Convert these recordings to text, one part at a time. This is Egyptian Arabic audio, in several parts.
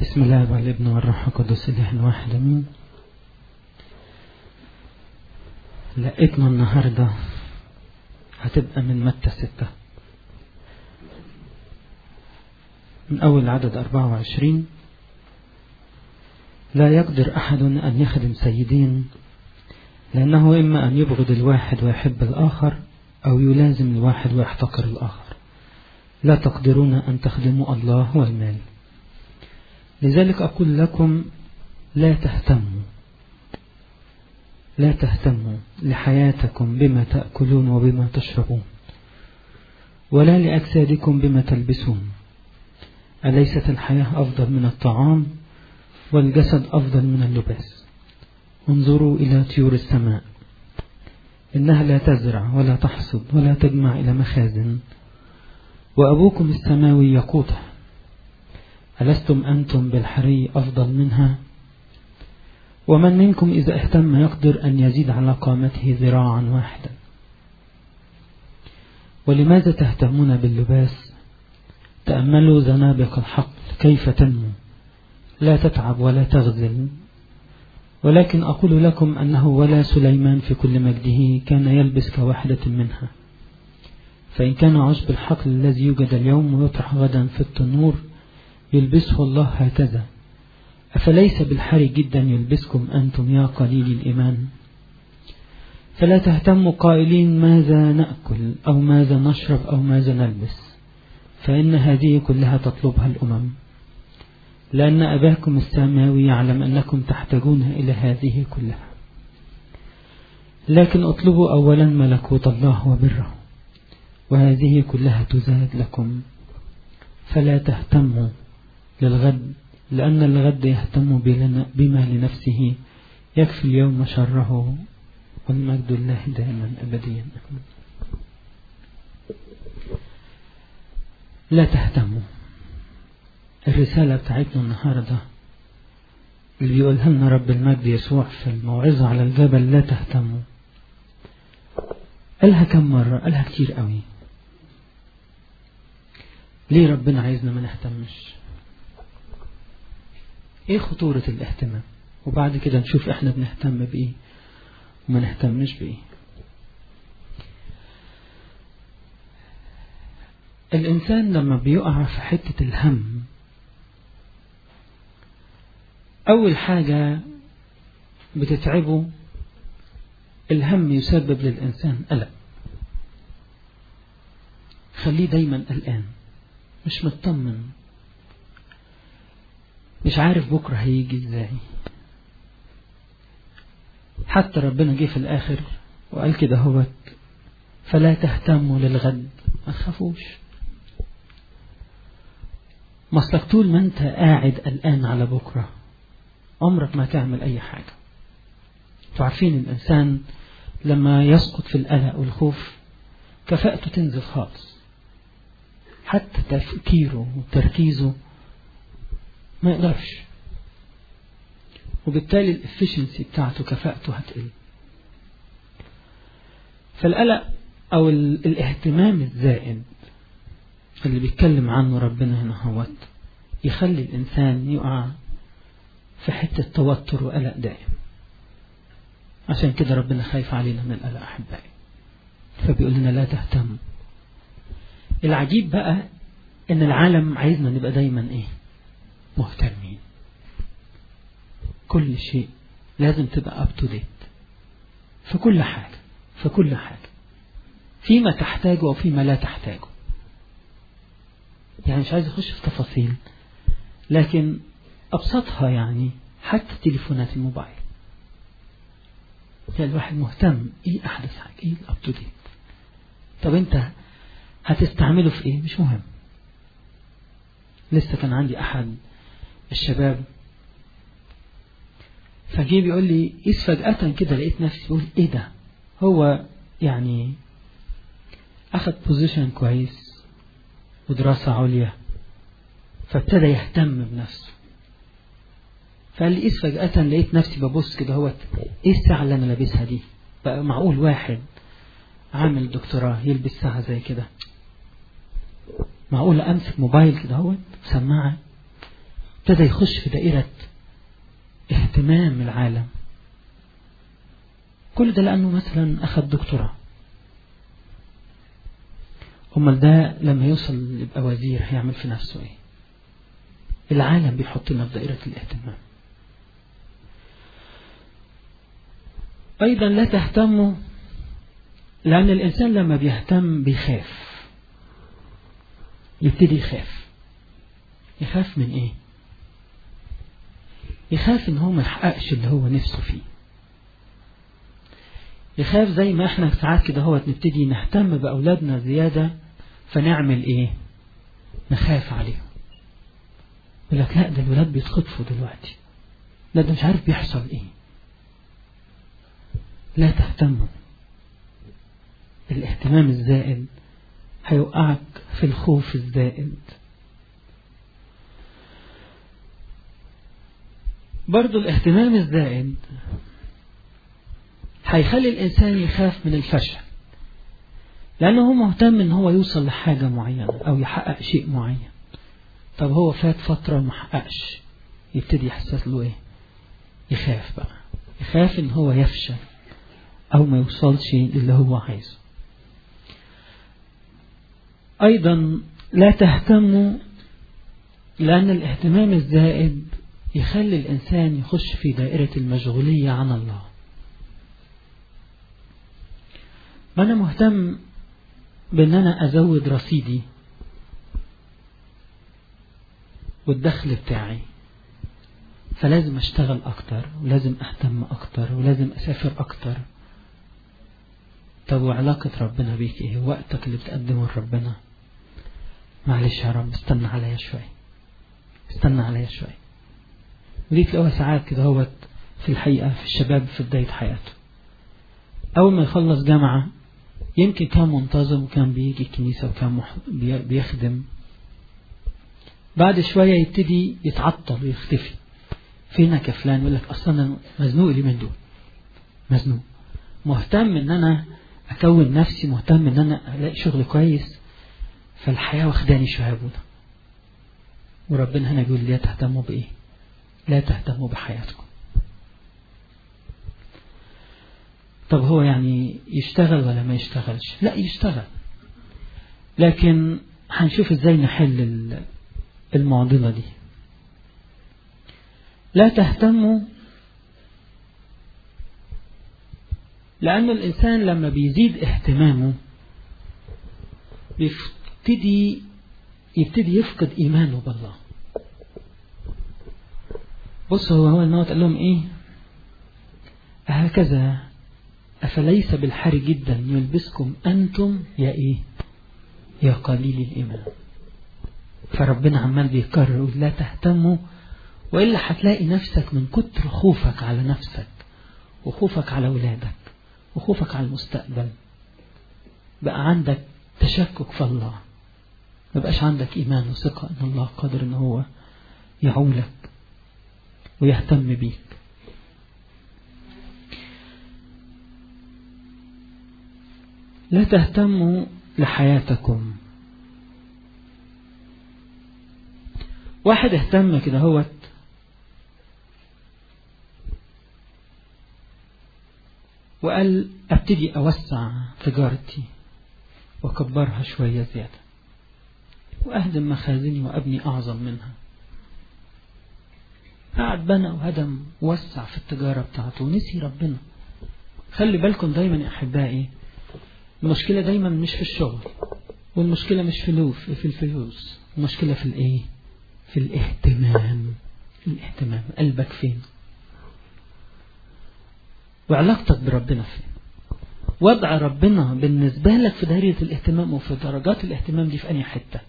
بسم الله والابن والروح القدس الاله الواحد امين لقيتنا النهارده هتبقى من متى ستة من أول عدد أربعة وعشرين لا يقدر أحد أن يخدم سيدين لأنه إما أن يبغض الواحد ويحب الآخر أو يلازم الواحد ويحتقر الآخر لا تقدرون أن تخدموا الله والمال لذلك أقول لكم لا تهتموا لا تهتموا لحياتكم بما تأكلون وبما تشربون ولا لأجسادكم بما تلبسون أليست الحياة أفضل من الطعام والجسد أفضل من اللباس انظروا إلى طيور السماء إنها لا تزرع ولا تحصد ولا تجمع إلى مخازن وأبوكم السماوي يقوتها ألستم أنتم بالحري أفضل منها ومن منكم إذا اهتم يقدر أن يزيد على قامته ذراعا واحدا ولماذا تهتمون باللباس تأملوا زنابق الحق كيف تنمو لا تتعب ولا تغزل ولكن أقول لكم أنه ولا سليمان في كل مجده كان يلبس كواحدة منها فإن كان عشب الحقل الذي يوجد اليوم ويطرح غدا في التنور يلبسه الله هكذا أفليس بالحري جدا يلبسكم أنتم يا قليل الإيمان فلا تهتموا قائلين ماذا نأكل أو ماذا نشرب أو ماذا نلبس فإن هذه كلها تطلبها الأمم لأن أباكم السماوي يعلم أنكم تحتاجون إلى هذه كلها لكن اطلبوا أولا ملكوت الله وبره وهذه كلها تزاد لكم فلا تهتموا للغد لأن الغد يهتم بما لنفسه يكفي اليوم شره والمجد الله دائما أبديا لا تهتموا الرسالة بتاعتنا النهاردة اللي بيقولها لنا رب المجد يسوع في الموعظة على الجبل لا تهتموا قالها كم مرة قالها كتير قوي ليه ربنا عايزنا ما نهتمش ايه خطورة الاهتمام وبعد كده نشوف احنا بنهتم بايه وما نهتمش بايه الانسان لما بيقع في حتة الهم اول حاجة بتتعبه الهم يسبب للانسان قلق خليه دايما قلقان مش مطمن مش عارف بكرة هيجي ازاي حتى ربنا جه في الآخر وقال كده هوت فلا تهتموا للغد ما تخافوش مصلك طول ما انت قاعد قلقان على بكرة عمرك ما تعمل أي حاجة عارفين الإنسان لما يسقط في القلق والخوف كفاءته تنزل خالص حتى تفكيره وتركيزه ما يقدرش وبالتالي الافشنسي بتاعته كفاءته هتقل فالقلق او الاهتمام الزائد اللي بيتكلم عنه ربنا هنا هوت يخلي الانسان يقع في حتة توتر وقلق دائم عشان كده ربنا خايف علينا من القلق احبائي فبيقول لنا لا تهتموا العجيب بقى ان العالم عايزنا نبقى دايما ايه مهتمين كل شيء لازم تبقى up to date في كل حاجة في كل حاجة فيما تحتاجه وفيما لا تحتاجه يعني مش عايز أخش في تفاصيل لكن أبسطها يعني حتى تليفونات الموبايل يعني الواحد مهتم إيه أحدث حاجة إيه الأب تو ديت طب أنت هتستعمله في إيه مش مهم لسه كان عندي أحد الشباب فجي بيقول لي إذ فجأة كده لقيت نفسي بقول إيه ده هو يعني أخذ بوزيشن كويس ودراسة عليا فابتدى يهتم بنفسه فقال لي إذ فجأة لقيت نفسي ببص كده هو إيه الساعة اللي أنا لابسها دي بقى معقول واحد عامل دكتوراه يلبس ساعة زي كده معقول أمسك موبايل كده هو سماعة ابتدى يخش في دائرة اهتمام العالم كل ده لأنه مثلا أخذ دكتوراه أمال ده لما يوصل يبقى وزير هيعمل في نفسه إيه العالم بيحطنا في دائرة الاهتمام أيضا لا تهتموا لأن الإنسان لما بيهتم بيخاف يبتدي يخاف يخاف من إيه يخاف إن هو ما يحققش اللي هو نفسه فيه يخاف زي ما احنا ساعات كده هو نبتدي نهتم بأولادنا زيادة فنعمل ايه نخاف عليهم يقول لك لا ده الولاد بيتخطفوا دلوقتي لا ده مش عارف بيحصل ايه لا تهتموا الاهتمام الزائد هيوقعك في الخوف الزائد برضو الاهتمام الزائد هيخلي الإنسان يخاف من الفشل لأنه هو مهتم إن هو يوصل لحاجة معينة أو يحقق شيء معين طب هو فات فترة وما حققش يبتدي يحسس له إيه يخاف بقى يخاف إن هو يفشل أو ما يوصلش للي هو عايزه أيضا لا تهتموا لأن الاهتمام الزائد يخلي الإنسان يخش في دائرة المشغولية عن الله ما أنا مهتم بأن أنا أزود رصيدي والدخل بتاعي فلازم أشتغل أكتر ولازم أهتم أكتر ولازم أسافر أكتر طب وعلاقة ربنا بيك إيه وقتك اللي بتقدمه لربنا معلش يا رب استنى عليا شوي استنى عليا شوي ودي تلاقوها ساعات كده هوت في الحقيقة في الشباب في بداية حياته أول ما يخلص جامعة يمكن كان منتظم وكان بيجي الكنيسة وكان مح... بيخدم بعد شوية يبتدي يتعطل ويختفي فينك يا فلان يقول لك أصلا أنا مزنوق اليومين دول مزنوق مهتم إن أنا أكون نفسي مهتم إن أنا ألاقي شغل كويس فالحياة واخداني شوية أبونا وربنا هنا بيقول لا تهتموا بإيه لا تهتموا بحياتكم طب هو يعني يشتغل ولا ما يشتغلش لا يشتغل لكن هنشوف ازاي نحل المعضلة دي لا تهتموا لأن الإنسان لما بيزيد اهتمامه بيبتدي يبتدي يفقد إيمانه بالله بص هو هو الموت قال لهم إيه هكذا أفليس بالحر جدا يلبسكم أنتم يا إيه يا قليل الإيمان فربنا عمال بيكرر يقول لا تهتموا وإلا هتلاقي نفسك من كتر خوفك على نفسك وخوفك على ولادك وخوفك على المستقبل بقى عندك تشكك في الله ما بقاش عندك إيمان وثقة أن الله قادر أن هو يعولك ويهتم بيك لا تهتموا لحياتكم واحد اهتم كده هوت وقال ابتدي اوسع تجارتي واكبرها شوية زيادة واهدم مخازني وابني اعظم منها قعد بنى وهدم وسع في التجارة بتاعته ونسي ربنا خلي بالكم دايما يا احبائي المشكلة دايما مش في الشغل والمشكلة مش في في الفلوس المشكلة في الايه في الاهتمام الاهتمام قلبك فين وعلاقتك بربنا فين وضع ربنا بالنسبة لك في دائرة الاهتمام وفي درجات الاهتمام دي في أي حتة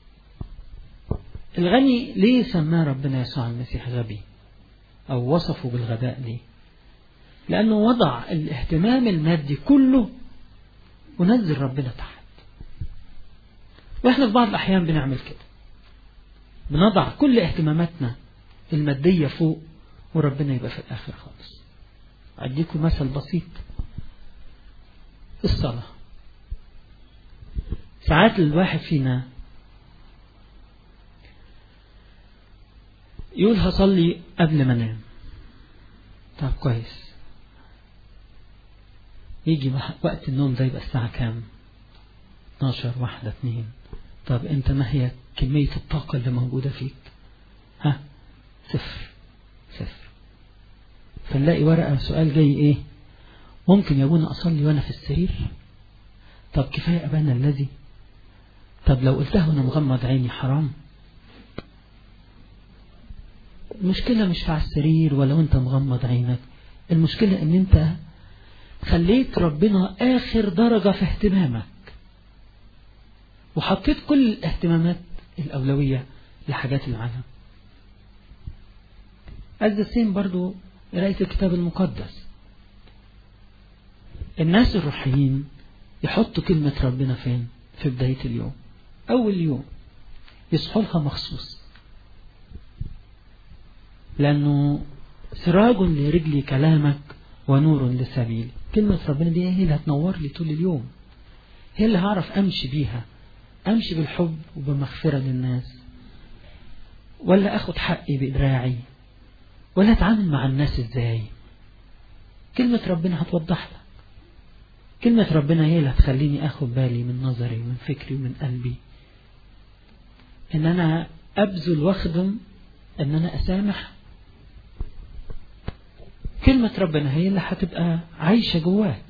الغني ليه سماه ربنا يسوع المسيح غبي أو وصفه بالغباء ليه لأنه وضع الاهتمام المادي كله ونزل ربنا تحت واحنا في بعض الأحيان بنعمل كده بنضع كل اهتماماتنا المادية فوق وربنا يبقى في الآخر خالص أديكم مثل بسيط الصلاة ساعات الواحد فينا يقول هصلي قبل ما انام طب كويس يجي وقت النوم ده يبقى الساعة كام 12 واحدة اتنين طب انت ما هي كمية الطاقة اللي موجودة فيك ها صفر صفر فنلاقي ورقة سؤال جاي ايه ممكن يا ابونا اصلي وانا في السرير طب كفاية ابانا الذي طب لو قلتها وانا مغمض عيني حرام المشكلة مش على السرير ولا وانت مغمض عينك المشكلة ان انت خليت ربنا اخر درجة في اهتمامك وحطيت كل الاهتمامات الاولوية لحاجات العالم السين برضو قراية الكتاب المقدس الناس الروحيين يحطوا كلمة ربنا فين في بداية اليوم أول يوم يصحوا لها مخصوص لأنه سراج لرجلي كلامك ونور لسبيلي كلمة ربنا دي هي اللي هتنور لي طول اليوم هي اللي هعرف أمشي بيها أمشي بالحب وبمغفرة للناس ولا أخد حقي بدراعي ولا أتعامل مع الناس إزاي كلمة ربنا هتوضح لك كلمة ربنا هي اللي هتخليني أخد بالي من نظري ومن فكري ومن قلبي إن أنا أبذل وأخدم إن أنا أسامح كلمة ربنا هي اللي هتبقى عايشة جواك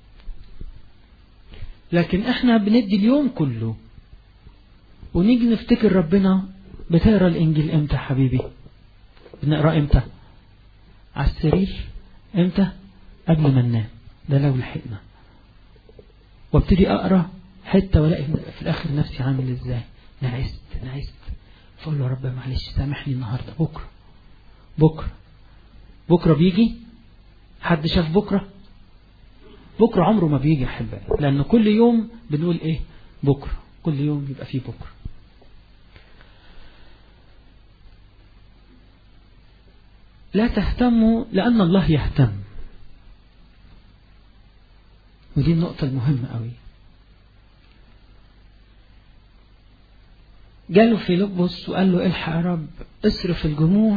لكن احنا بندي اليوم كله ونيجي نفتكر ربنا بتقرا الانجيل امتى حبيبي بنقرا امتى على السرير امتى قبل ما ننام ده لو لحقنا وابتدي اقرا حته والاقي في الاخر نفسي عامل ازاي نعست نعست فاقول له يا رب معلش سامحني النهارده بكره بكره بكره بيجي حد شاف بكره بكره عمره ما بيجي احبائي لان كل يوم بنقول ايه بكره كل يوم يبقى فيه بكره لا تهتموا لأن الله يهتم ودي النقطة المهمة قوي جاله فيلبس وقال له الحق يا رب اصرف الجموع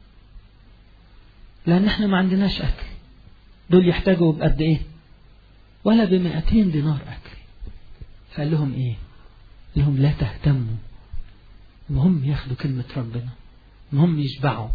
لأن احنا ما عندناش أكل دول يحتاجوا بقد إيه ولا بمئتين دينار أكل فقال لهم إيه قال لهم لا تهتموا المهم ياخدوا كلمة ربنا المهم يشبعوا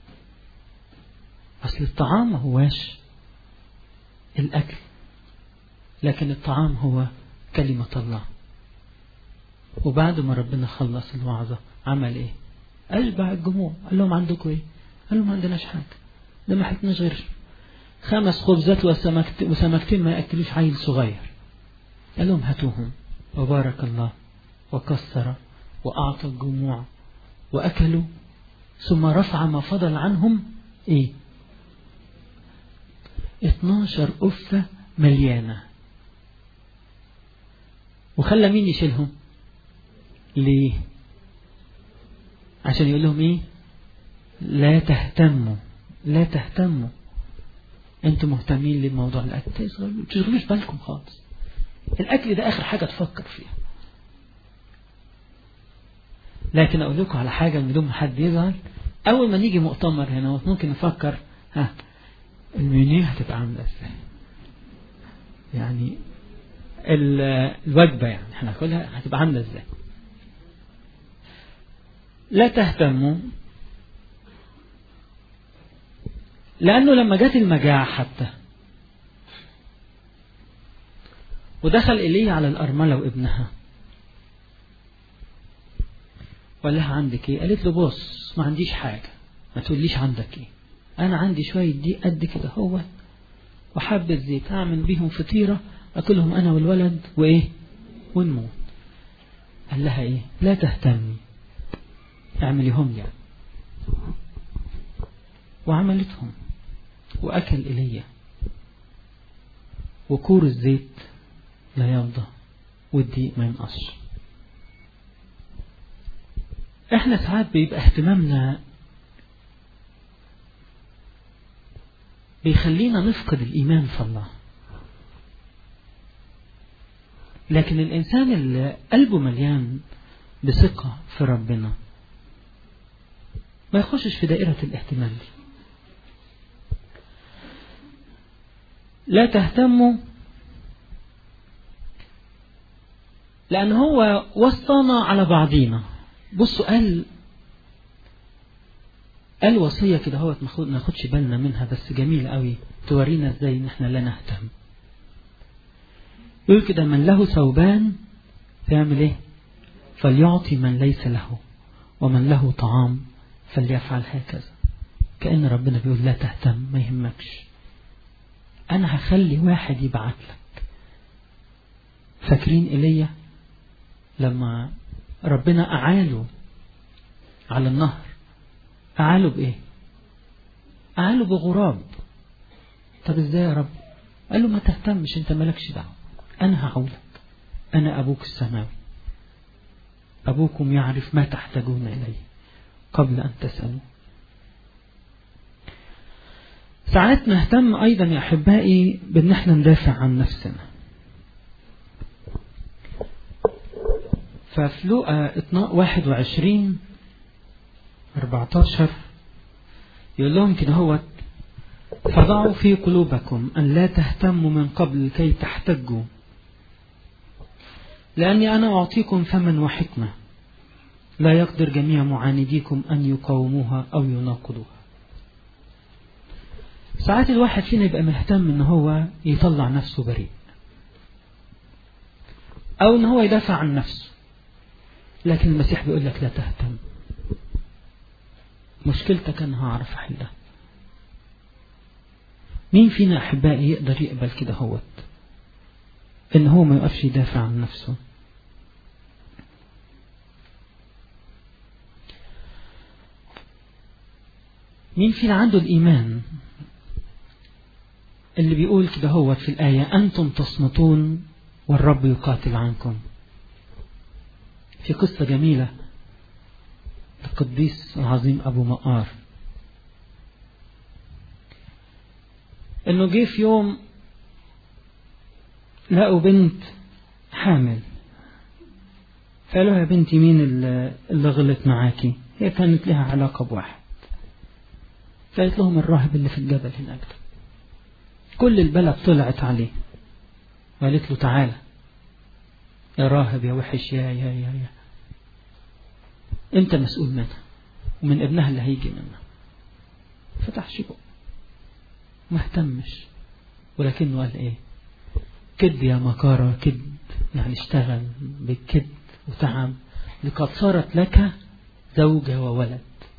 أصل الطعام ما هواش الأكل لكن الطعام هو كلمة الله وبعد ما ربنا خلص الوعظة عمل ايه أشبع الجموع قال لهم عندكم ايه قال لهم ما عندناش حاجة ده ما حتناش غير خمس خبزات وسمكت وسمكتين ما يأكلوش عيل صغير قال لهم هاتوهم وبارك الله وكسر وأعطى الجموع وأكلوا ثم رفع ما فضل عنهم ايه 12 أفة مليانة وخلى مين يشيلهم ليه عشان يقول لهم ايه لا تهتموا لا تهتموا انتم مهتمين لموضوع الاكل تشغلوش بالكم خالص الاكل ده اخر حاجة تفكر فيها لكن اقول لكم على حاجة من دون حد يزعل اول ما نيجي مؤتمر هنا ممكن نفكر ها المنيو هتبقى عاملة ازاي يعني الوجبة يعني احنا هناكلها هتبقى عاملة ازاي لا تهتموا لأنه لما جت المجاعة حتى ودخل إليه على الأرملة وابنها وقال لها عندك ايه قالت له بص ما عنديش حاجة ما تقوليش عندك ايه أنا عندي شوية دي قد كده هو وحبة زيت أعمل بيهم فطيرة أكلهم أنا والولد وإيه ونموت قال لها إيه لا تهتمي اعمليهم يعني وعملتهم وأكل إلي وكور الزيت لا يفضى والدقيق ما ينقصش احنا ساعات بيبقى اهتمامنا بيخلينا نفقد الإيمان في الله لكن الإنسان اللي قلبه مليان بثقة في ربنا ما يخشش في دائرة الاهتمام دي لا تهتموا لأن هو وصانا على بعضينا بصوا قال قال وصية كده هو ما ناخدش بالنا منها بس جميلة قوي تورينا ازاي ان احنا لا نهتم يقول كده من له ثوبان فيعمل ايه فليعطي من ليس له ومن له طعام فليفعل هكذا كأن ربنا بيقول لا تهتم ما يهمكش أنا هخلي واحد يبعت لك فاكرين إيليا لما ربنا أعاله على النهر أعاله بإيه أعاله بغراب طب إزاي يا رب قال له ما تهتمش أنت مالكش دعوة أنا هعولك أنا أبوك السماوي أبوكم يعرف ما تحتاجون إليه قبل أن تسألوا ساعات نهتم أيضا يا أحبائي بأن احنا ندافع عن نفسنا ففي لقى 21 14 يقول لهم كده هو فضعوا في قلوبكم أن لا تهتموا من قبل كي تحتجوا لأني أنا أعطيكم فما وحكمة لا يقدر جميع معانديكم أن يقاوموها أو يناقضوها ساعات الواحد فينا يبقى مهتم ان هو يطلع نفسه بريء او ان هو يدافع عن نفسه لكن المسيح بيقول لك لا تهتم مشكلتك انا هعرف احلها مين فينا احبائي يقدر يقبل كده هوت ان هو ما يقفش يدافع عن نفسه مين فينا عنده الايمان اللي بيقول كده هو في الآية أنتم تصمتون والرب يقاتل عنكم في قصة جميلة القديس العظيم أبو مقار إنه جه في يوم لقوا بنت حامل فقالوا يا بنتي مين اللي غلط معاكي هي كانت لها علاقة بواحد فقالت لهم الراهب اللي في الجبل هناك ده كل البلد طلعت عليه وقالت له تعالى يا راهب يا وحش يا يا يا يا انت مسؤول منها ومن ابنها اللي هيجي منها فتح شبه ما اهتمش ولكنه قال ايه كد يا مكارة كد يعني اشتغل بالكد وتعب لقد صارت لك زوجة وولد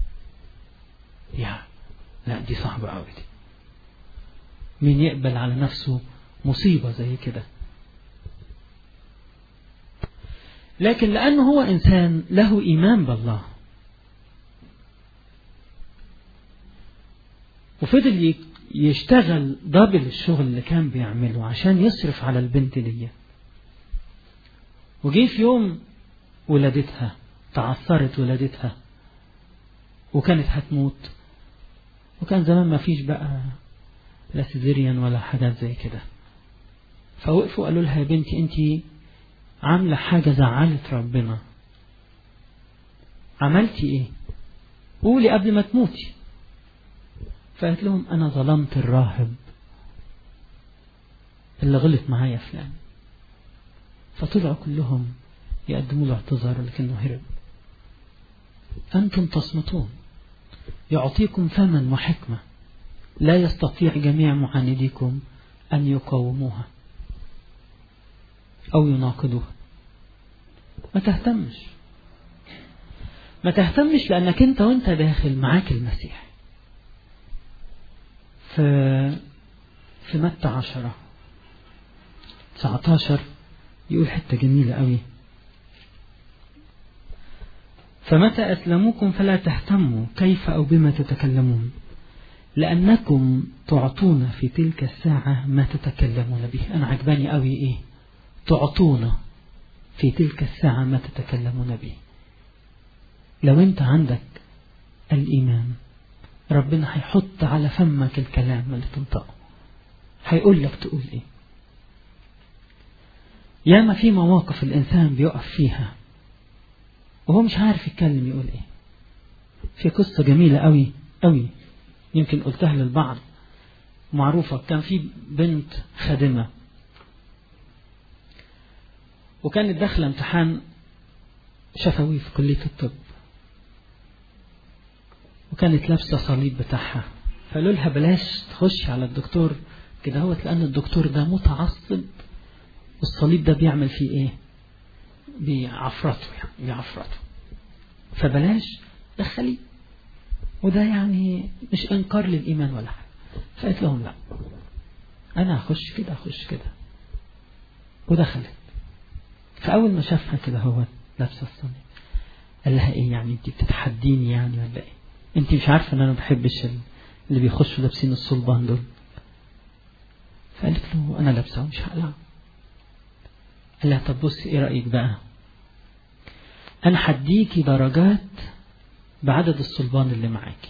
يا لا دي صعبة قوي دي مين يقبل على نفسه مصيبة زي كده لكن لأنه هو إنسان له إيمان بالله وفضل يشتغل دبل الشغل اللي كان بيعمله عشان يصرف على البنت دي وجي في يوم ولادتها تعثرت ولادتها وكانت هتموت وكان زمان ما فيش بقى لا سيزيريان ولا حاجات زي كده فوقفوا قالوا لها يا بنتي انت عاملة حاجة زعلت ربنا عملتي ايه قولي قبل ما تموتي فقالت لهم انا ظلمت الراهب اللي غلط معايا فلان فطلعوا كلهم يقدموا له اعتذار لكنه هرب أنتم تصمتون يعطيكم فما وحكمة لا يستطيع جميع معانديكم أن يقاوموها أو يناقضوها ما تهتمش ما تهتمش لأنك أنت وأنت داخل معاك المسيح في في متى عشرة 19 يقول حتة جميلة قوي فمتى أسلموكم فلا تهتموا كيف أو بما تتكلمون لأنكم تعطون في تلك الساعة ما تتكلمون به أنا عجباني قوي إيه تعطون في تلك الساعة ما تتكلمون به لو أنت عندك الإيمان ربنا هيحط على فمك الكلام اللي تنطقه هيقول لك تقول إيه ياما في مواقف الإنسان بيقف فيها وهو مش عارف يتكلم يقول إيه في قصة جميلة قوي قوي يمكن قلتها للبعض معروفة كان في بنت خادمة وكانت داخلة امتحان شفوي في كلية الطب وكانت لابسة صليب بتاعها فقالوا لها بلاش تخش على الدكتور كده هو لأن الدكتور ده متعصب والصليب ده بيعمل فيه ايه بيعفرته يعني بيعفرته فبلاش دخلي وده يعني مش انكار للايمان ولا حاجه فقالت لهم لا انا هخش كده اخش كده ودخلت فاول ما شافها كده هو لابسه الصليب قال لها ايه يعني انت بتتحديني يعني ولا ايه انت مش عارفه ان انا ما بحبش اللي بيخشوا لابسين الصلبان دول فقالت له انا لابسه ومش هقلعه قال لها طب بصي ايه رأيك بقى انا هديكي درجات بعدد الصلبان اللي معاكي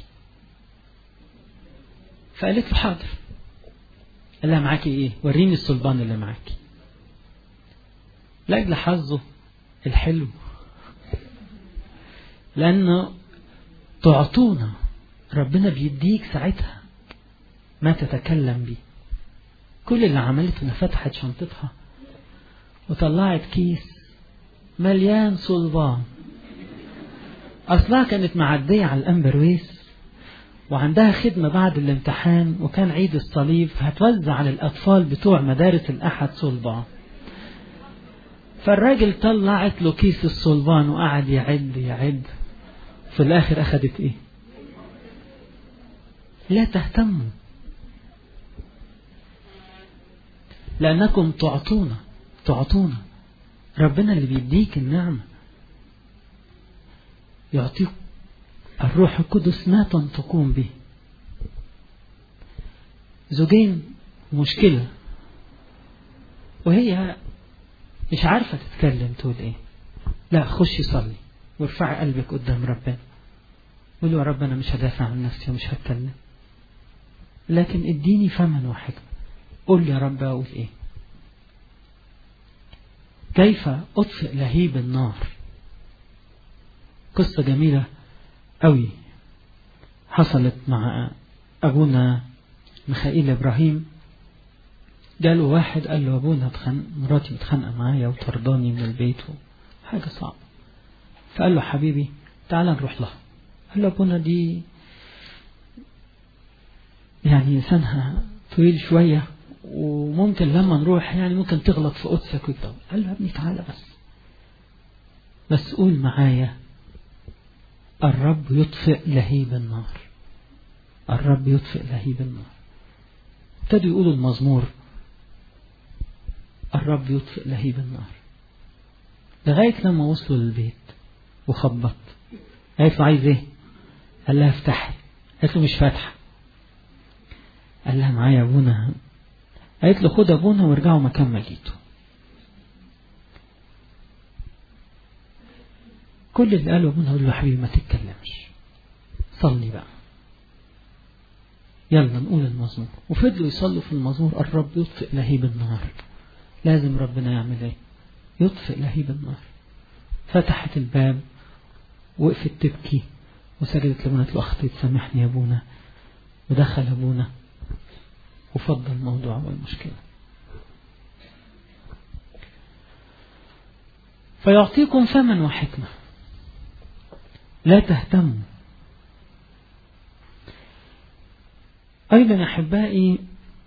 فقالت له حاضر قال لها معاكي ايه وريني الصلبان اللي معاكي لاجل حظه الحلو لانه تعطونا ربنا بيديك ساعتها ما تتكلم بيه كل اللي عملته انها فتحت شنطتها وطلعت كيس مليان صلبان أصلها كانت معدية على الأمبرويس وعندها خدمة بعد الامتحان وكان عيد الصليب هتوزع على الأطفال بتوع مدارس الأحد صلبان فالراجل طلعت له كيس الصلبان وقعد يعد يعد في الآخر أخدت إيه لا تهتموا لأنكم تعطونا تعطونا ربنا اللي بيديك النعمة يعطيك الروح القدس ما تنطقون به زوجين مشكلة وهي مش عارفة تتكلم تقول ايه لا خشي صلي وارفعي قلبك قدام ربنا قول يا رب انا مش هدافع عن نفسي ومش هتكلم لكن اديني فما وحكمة قول لي يا رب اقول ايه كيف أطفئ لهيب النار قصة جميلة أوي حصلت مع أبونا ميخائيل إبراهيم جاله واحد قال له أبونا تخن... مراتي متخانقة معايا وطرداني من البيت حاجة صعبة فقال له حبيبي تعال نروح لها قال له أبونا دي يعني لسانها طويل شوية وممكن لما نروح يعني ممكن تغلط في قدسك وكده قال له يا ابني تعالى بس بس قول معايا الرب يطفئ لهيب النار الرب يطفئ لهيب النار ابتدوا يقولوا المزمور الرب يطفئ لهيب النار لغاية لما وصلوا للبيت وخبط قالت له عايز ايه قال لها افتحي قالت له مش فاتحة قال لها معايا ابونا قالت له خد ابونا وارجعوا مكان ما جيتوا كل اللي قاله ابونا قال له حبيبي ما تتكلمش صلي بقى يلا نقول المزمور وفضلوا يصلوا في المزمور الرب يطفئ لهيب النار لازم ربنا يعمل ايه يطفئ لهيب النار فتحت الباب وقفت تبكي وسجدت لابونا قالت له اختي تسامحني يا ابونا ودخل ابونا وفضل الموضوع والمشكلة فيعطيكم فما وحكمة لا تهتموا أيضا يا أحبائي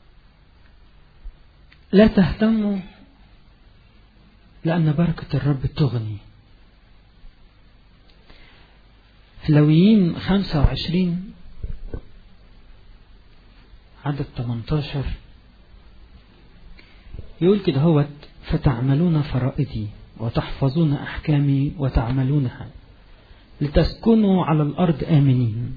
لا تهتموا لأن بركة الرب تغني لويين 25 عدد 18 يقول كده هوت فتعملون فرائدي وتحفظون أحكامي وتعملونها لتسكنوا على الأرض آمنين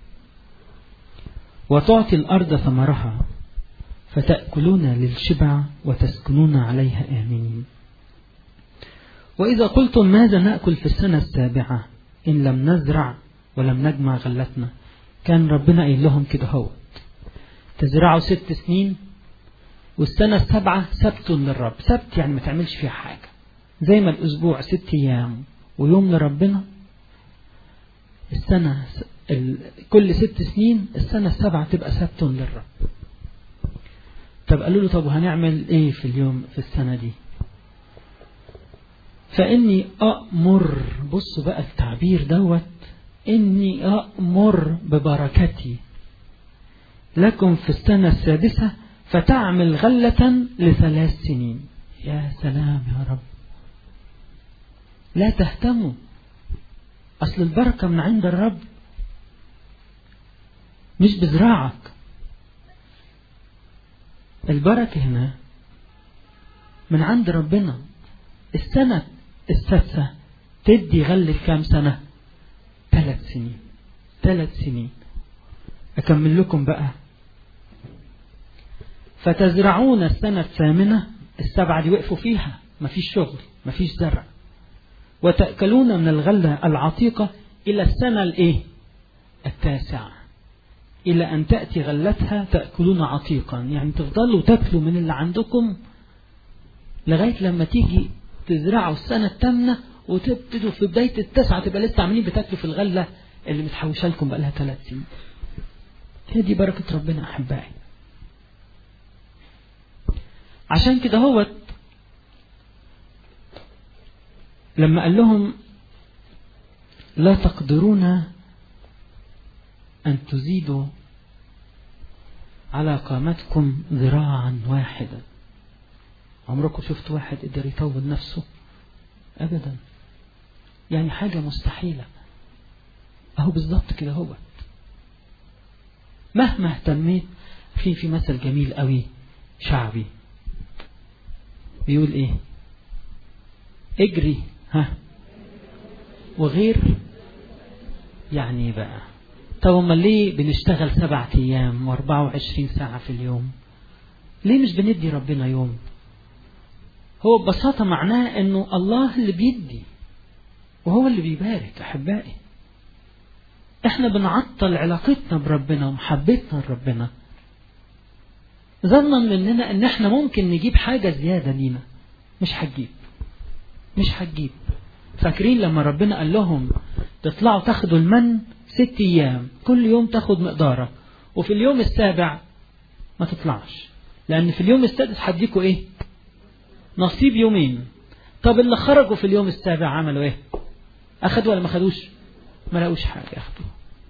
وتعطي الأرض ثمرها فتأكلون للشبع وتسكنون عليها آمنين وإذا قلتم ماذا نأكل في السنة السابعة إن لم نزرع ولم نجمع غلتنا كان ربنا قايل لهم كده هو تزرعوا ست سنين والسنة السبعة سبت للرب سبت يعني ما تعملش فيها حاجة زي ما الأسبوع ست أيام ويوم لربنا السنة كل ست سنين السنة السبعة تبقى سبت للرب طب قالوا له طب وهنعمل ايه في اليوم في السنة دي فإني أأمر بصوا بقى التعبير دوت إني أأمر ببركتي لكم في السنة السادسة فتعمل غلة لثلاث سنين يا سلام يا رب لا تهتموا أصل البركة من عند الرب مش بزراعك البركة هنا من عند ربنا السنة السادسة تدي غلة كام سنة ثلاث سنين ثلاث سنين أكمل لكم بقى فتزرعون السنة الثامنة السبعة دي وقفوا فيها مفيش شغل مفيش زرع وتأكلون من الغلة العتيقة إلى السنة الإيه التاسعة إلى أن تأتي غلتها تأكلون عتيقا يعني تفضلوا تاكلوا من اللي عندكم لغاية لما تيجي تزرعوا السنة الثامنة وتبتدوا في بداية التسعة تبقى لسه عاملين بتاكلوا في الغلة اللي متحوشة لكم بقى لها ثلاث سنين هي دي بركة ربنا أحبائي عشان كده هو لما قال لهم لا تقدرون أن تزيدوا على قامتكم ذراعا واحدا عمركم شفت واحد قدر يطول نفسه أبدا يعني حاجة مستحيلة أهو بالظبط كده هو مهما اهتميت في في مثل جميل قوي شعبي بيقول ايه اجري ها وغير يعني بقى طب امال ليه بنشتغل سبعة ايام واربعة وعشرين ساعة في اليوم ليه مش بندي ربنا يوم هو ببساطة معناه انه الله اللي بيدي وهو اللي بيبارك احبائي احنا بنعطل علاقتنا بربنا ومحبتنا لربنا ظنا مننا ان احنا ممكن نجيب حاجة زيادة لينا مش هتجيب مش هتجيب فاكرين لما ربنا قال لهم تطلعوا تاخدوا المن ست ايام كل يوم تاخد مقدارك وفي اليوم السابع ما تطلعش لان في اليوم السادس هديكوا ايه نصيب يومين طب اللي خرجوا في اليوم السابع عملوا ايه اخدوا ولا ما خدوش ما لقوش حاجة ياخدوا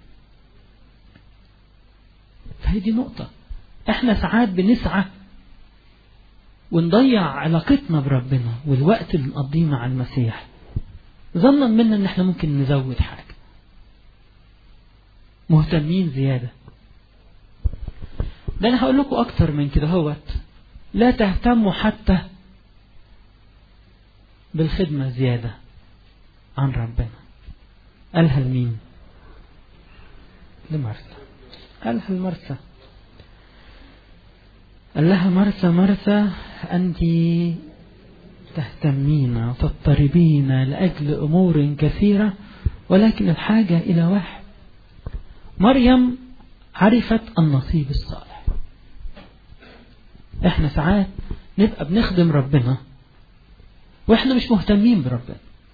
فهي دي نقطة احنا ساعات بنسعى ونضيع علاقتنا بربنا والوقت اللي نقضيه مع المسيح ظنا منا ان احنا ممكن نزود حاجة مهتمين زيادة ده انا هقول لكم اكتر من كده هوت لا تهتموا حتى بالخدمة زيادة عن ربنا قالها لمين لمرثا قالها لمرثا قال لها مرثا مرثا أنت تهتمين وتضطربين لأجل أمور كثيرة ولكن الحاجة إلى واحد مريم عرفت النصيب الصالح احنا ساعات نبقى بنخدم ربنا واحنا مش مهتمين بربنا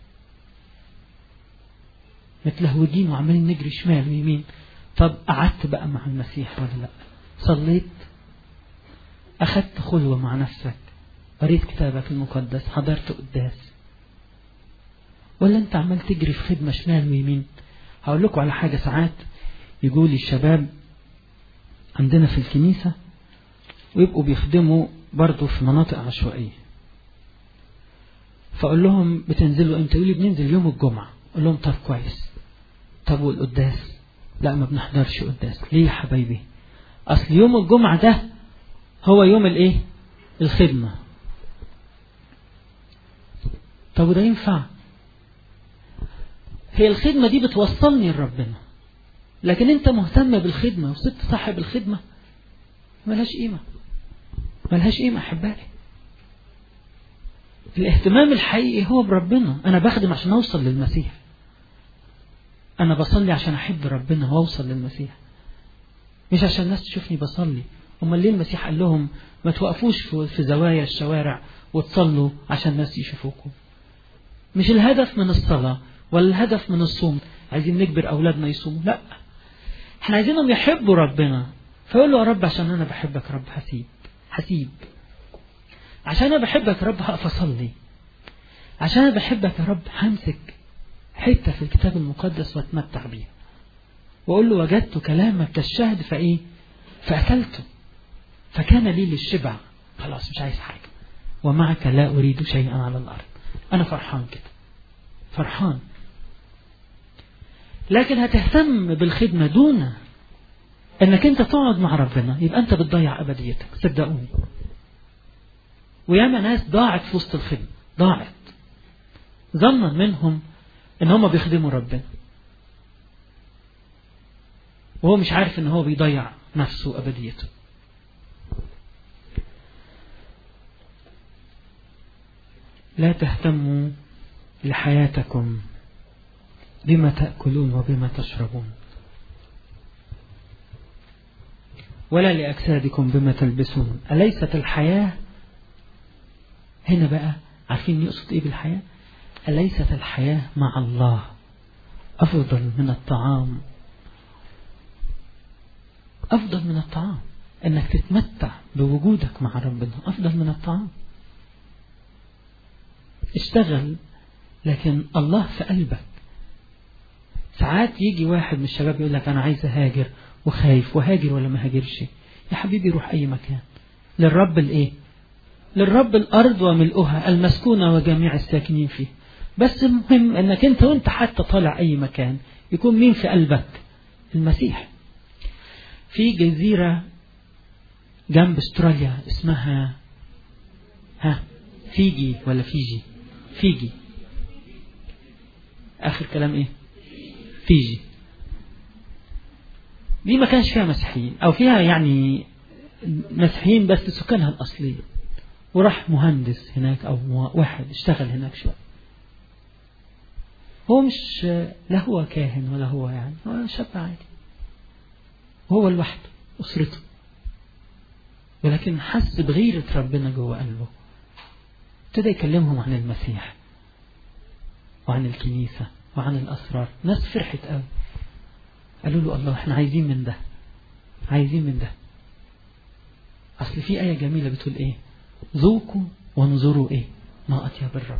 متلهوجين وعمالين نجري شمال ويمين طب قعدت بقى مع المسيح ولا لا صليت أخذت خلوة مع نفسك قريت كتابك المقدس حضرت قداس ولا أنت عمال تجري في خدمة شمال ويمين هقول لكم على حاجة ساعات يقول الشباب عندنا في الكنيسة ويبقوا بيخدموا برضه في مناطق عشوائية فأقول لهم بتنزلوا امتى يقولوا بننزل يوم الجمعة أقول لهم طب كويس طب والقداس لا ما بنحضرش قداس ليه يا حبايبي أصل يوم الجمعة ده هو يوم الايه الخدمة طب وده ينفع هي الخدمة دي بتوصلني لربنا لكن انت مهتم بالخدمة وسبت صاحب الخدمة ملهاش قيمة ملهاش قيمة أحبائي الاهتمام الحقيقي هو بربنا أنا بخدم عشان أوصل للمسيح أنا بصلي عشان أحب ربنا وأوصل للمسيح مش عشان الناس تشوفني بصلي امال ليه المسيح قال لهم ما توقفوش في زوايا الشوارع وتصلوا عشان الناس يشوفوكم مش الهدف من الصلاة ولا الهدف من الصوم عايزين نجبر أولادنا يصوموا لا احنا عايزينهم يحبوا ربنا فيقول له يا رب عشان أنا بحبك يا رب هسيب هسيب عشان أنا بحبك يا رب هقف أصلي عشان أنا بحبك يا رب همسك حتة في الكتاب المقدس واتمتع بيها وأقول له وجدت كلامك كالشهد فإيه فأكلته فكان لي للشبع خلاص مش عايز حاجة ومعك لا أريد شيئا على الأرض أنا فرحان كده فرحان لكن هتهتم بالخدمة دون انك انت تقعد مع ربنا يبقى انت بتضيع ابديتك صدقوني وياما ناس ضاعت في وسط الخدمة ضاعت ظنا منهم ان هم بيخدموا ربنا وهو مش عارف ان هو بيضيع نفسه وابديته لا تهتموا لحياتكم بما تأكلون وبما تشربون ولا لأجسادكم بما تلبسون أليست الحياة هنا بقى عارفين يقصد إيه بالحياة أليست الحياة مع الله أفضل من الطعام أفضل من الطعام أنك تتمتع بوجودك مع ربنا أفضل من الطعام اشتغل لكن الله في قلبك ساعات يجي واحد من الشباب يقول لك أنا عايز أهاجر وخايف وهاجر ولا ما هاجرش يا حبيبي روح أي مكان للرب الإيه للرب الأرض وملؤها المسكونة وجميع الساكنين فيه بس المهم أنك أنت وأنت حتى طالع أي مكان يكون مين في قلبك المسيح في جزيرة جنب استراليا اسمها ها فيجي ولا فيجي فيجي آخر كلام إيه فيجي دي ما كانش فيها مسيحيين أو فيها يعني مسيحيين بس سكانها الأصلية وراح مهندس هناك أو واحد اشتغل هناك شوية هو مش لا هو كاهن ولا هو يعني هو شاب عادي هو لوحده أسرته ولكن حس بغيرة ربنا جوه قلبه ابتدى يكلمهم عن المسيح وعن الكنيسة وعن الأسرار ناس فرحت قوي قالوا له الله احنا عايزين من ده عايزين من ده أصل في آية جميلة بتقول إيه ذوقوا وانظروا إيه ما أطيب الرب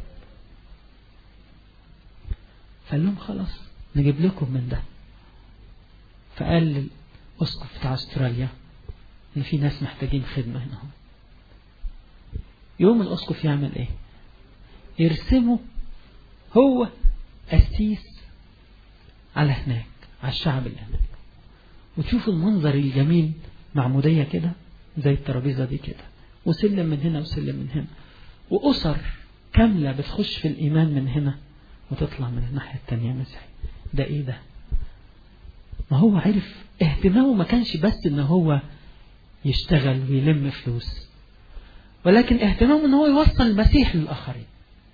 فقال لهم خلاص نجيب لكم من ده فقال الأسقف بتاع أستراليا إن في ناس محتاجين خدمة هنا هم. يوم الأسقف يعمل إيه يرسمه هو قسيس على هناك على الشعب اللي هناك وتشوف المنظر الجميل معمودية كده زي الترابيزة دي كده وسلم من هنا وسلم من هنا وأسر كاملة بتخش في الإيمان من هنا وتطلع من الناحية التانية مسيحي ده إيه ده ما هو عرف اهتمامه ما كانش بس ان هو يشتغل ويلم فلوس ولكن اهتمامه ان هو يوصل المسيح للآخرين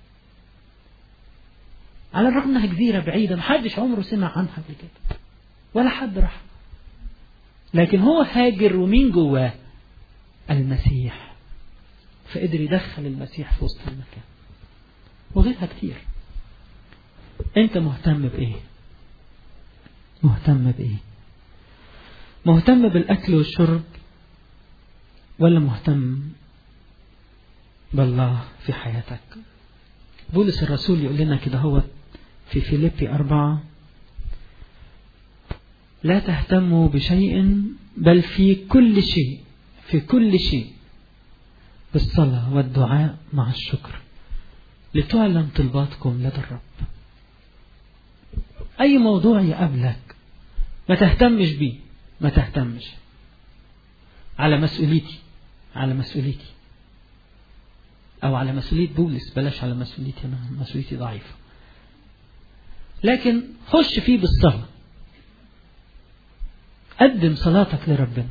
على الرغم انها جزيرة بعيدة محدش عمره سمع عنها قبل كده ولا حد راح لكن هو هاجر ومين جواه المسيح فقدر يدخل المسيح في وسط المكان وغيرها كتير انت مهتم بايه مهتم بايه مهتم بالاكل والشرب ولا مهتم بالله في حياتك بولس الرسول يقول لنا كده هو في فيليبي أربعة لا تهتموا بشيء بل في كل شيء في كل شيء بالصلاة والدعاء مع الشكر لتعلم طلباتكم لدى الرب أي موضوع يقابلك ما تهتمش بيه ما تهتمش على مسؤوليتي على مسؤوليتي أو على مسؤولية بولس بلاش على مسؤوليتي أنا مسؤوليتي ضعيفة لكن خش فيه بالصلاة قدم صلاتك لربنا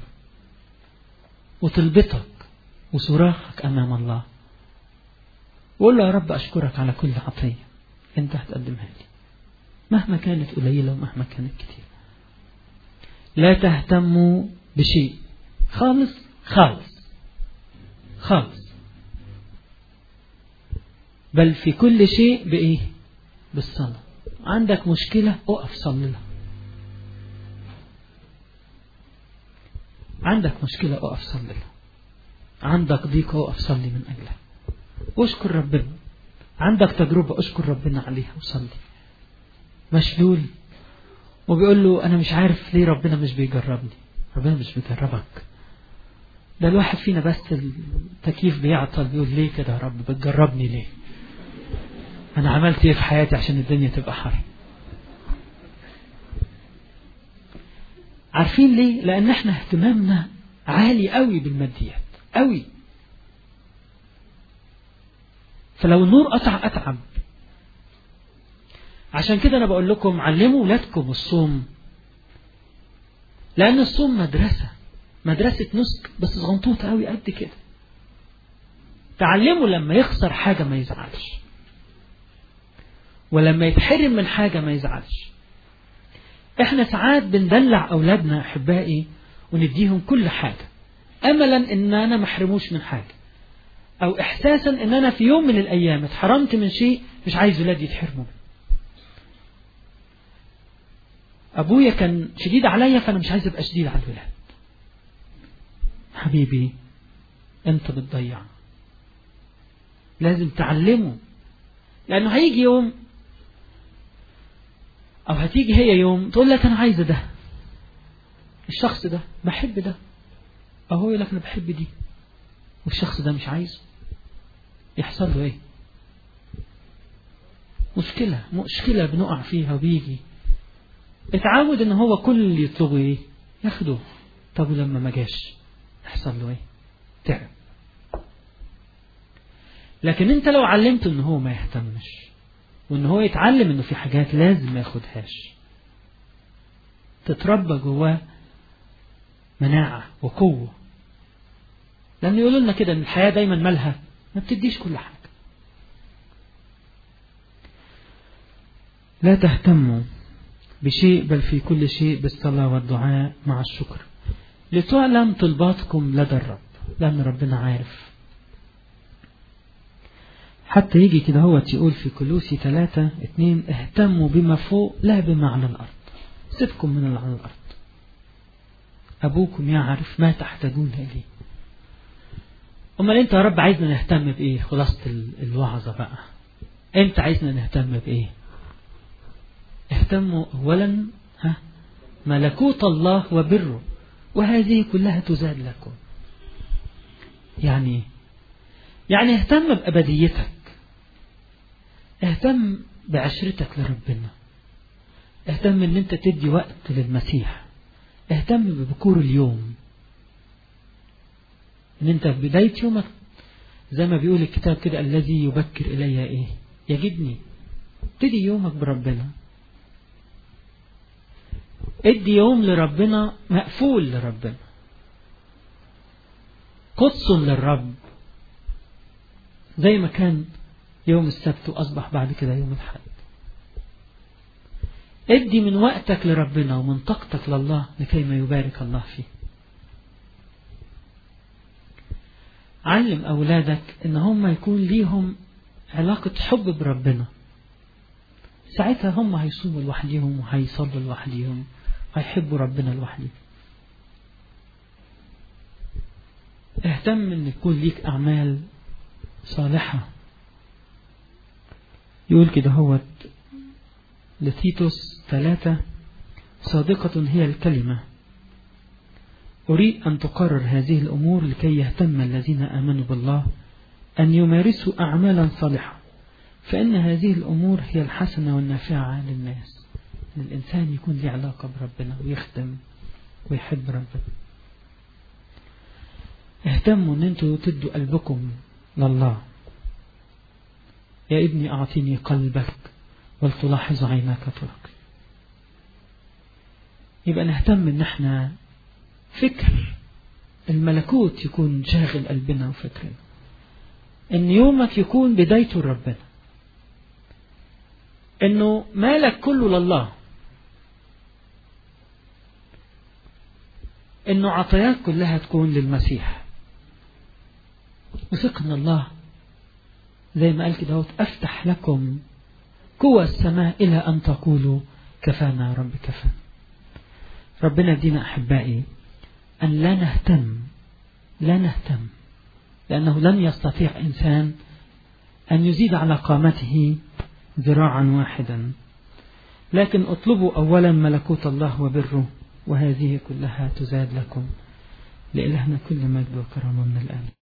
وطلبتك وصراخك أمام الله وقول له يا رب أشكرك على كل عطية أنت هتقدمها لي مهما كانت قليلة ومهما كانت كتير لا تهتموا بشيء خالص خالص خالص بل في كل شيء بإيه بالصلاة عندك مشكلة اقف صلي لها عندك مشكلة اقف صلي لها عندك ضيق اقف صلي من أجلها اشكر ربنا عندك تجربة اشكر ربنا عليها وصلي مشلول وبيقول له أنا مش عارف ليه ربنا مش بيجربني ربنا مش بيجربك ده الواحد فينا بس التكييف بيعطل بيقول ليه كده يا رب بتجربني ليه أنا عملت إيه في حياتي عشان الدنيا تبقى حر عارفين ليه لأن احنا اهتمامنا عالي قوي بالماديات قوي فلو النور قطع أتعب عشان كده أنا بقول لكم علموا ولادكم الصوم لأن الصوم مدرسة مدرسة نسك بس صغنطوطة قوي قد كده تعلموا لما يخسر حاجة ما يزعلش ولما يتحرم من حاجة ما يزعلش احنا ساعات بندلع أولادنا أحبائي ونديهم كل حاجة أملا إن أنا محرموش من حاجة أو إحساسا إن أنا في يوم من الأيام اتحرمت من شيء مش عايز ولادي يتحرموا منه أبويا كان شديد عليا فأنا مش عايز أبقى شديد على الولاد حبيبي أنت بتضيع لازم تعلمه لأنه هيجي يوم أو هتيجي هي يوم تقول لك أنا عايزة ده الشخص ده بحب ده أو هو يقول لك أنا بحب دي والشخص ده مش عايزه يحصل له إيه مشكلة مشكلة بنقع فيها وبيجي اتعود ان هو كل اللي يطلبه ايه ياخده طب ولما ما جاش يحصل له ايه تعب لكن انت لو علمته ان هو ما يهتمش وان هو يتعلم انه في حاجات لازم ما ياخدهاش تتربى جواه مناعة وقوة لأن يقولوا لنا كده ان الحياة دايما مالها ما بتديش كل حاجة لا تهتموا بشيء بل في كل شيء بالصلاة والدعاء مع الشكر لتعلم طلباتكم لدى الرب لأن ربنا عارف حتى يجي كده هو يقول في كلوسي ثلاثة اتنين اهتموا بما فوق لا بما على الأرض سيبكم من اللي على الأرض أبوكم يعرف ما تحتاجون إليه أمال أنت يا رب عايزنا نهتم بإيه خلاصة الوعظة بقى أنت عايزنا نهتم بإيه اهتموا أولا ها ملكوت الله وبره وهذه كلها تزاد لكم يعني يعني اهتم بأبديتك اهتم بعشرتك لربنا اهتم ان انت تدي وقت للمسيح اهتم ببكور اليوم ان انت في بداية يومك زي ما بيقول الكتاب كده الذي يبكر الي ايه يجدني ابتدي يومك بربنا ادي يوم لربنا مقفول لربنا قدس للرب زي ما كان يوم السبت وأصبح بعد كده يوم الحد ادي من وقتك لربنا ومن طاقتك لله لكي ما يبارك الله فيه علم أولادك إن هم يكون ليهم علاقة حب بربنا ساعتها هم هيصوموا لوحديهم وهيصلوا لوحديهم هيحبوا ربنا لوحده اهتم ان يكون ليك اعمال صالحة يقول كده هو لتيتوس ثلاثة صادقة هي الكلمة أريد أن تقرر هذه الأمور لكي يهتم الذين آمنوا بالله أن يمارسوا أعمالا صالحة فإن هذه الأمور هي الحسنة والنافعة للناس ان الانسان يكون له علاقه بربنا ويخدم ويحب ربنا اهتموا ان انتوا تدوا قلبكم لله يا ابني اعطيني قلبك ولتلاحظ عيناك طرقي يبقى نهتم ان احنا فكر الملكوت يكون شاغل قلبنا وفكرنا ان يومك يكون بدايته ربنا انه مالك كله لله انه عطاياك كلها تكون للمسيح وثق ان الله زي ما قال كده افتح لكم قوى السماء إلى أن تقولوا كفانا يا رب كفانا ربنا يدينا أحبائي أن لا نهتم لا نهتم لأنه لن يستطيع إنسان أن يزيد على قامته ذراعا واحدا لكن اطلبوا أولا ملكوت الله وبره وهذه كلها تزاد لكم لإلهنا كل مجد وكرم من الآن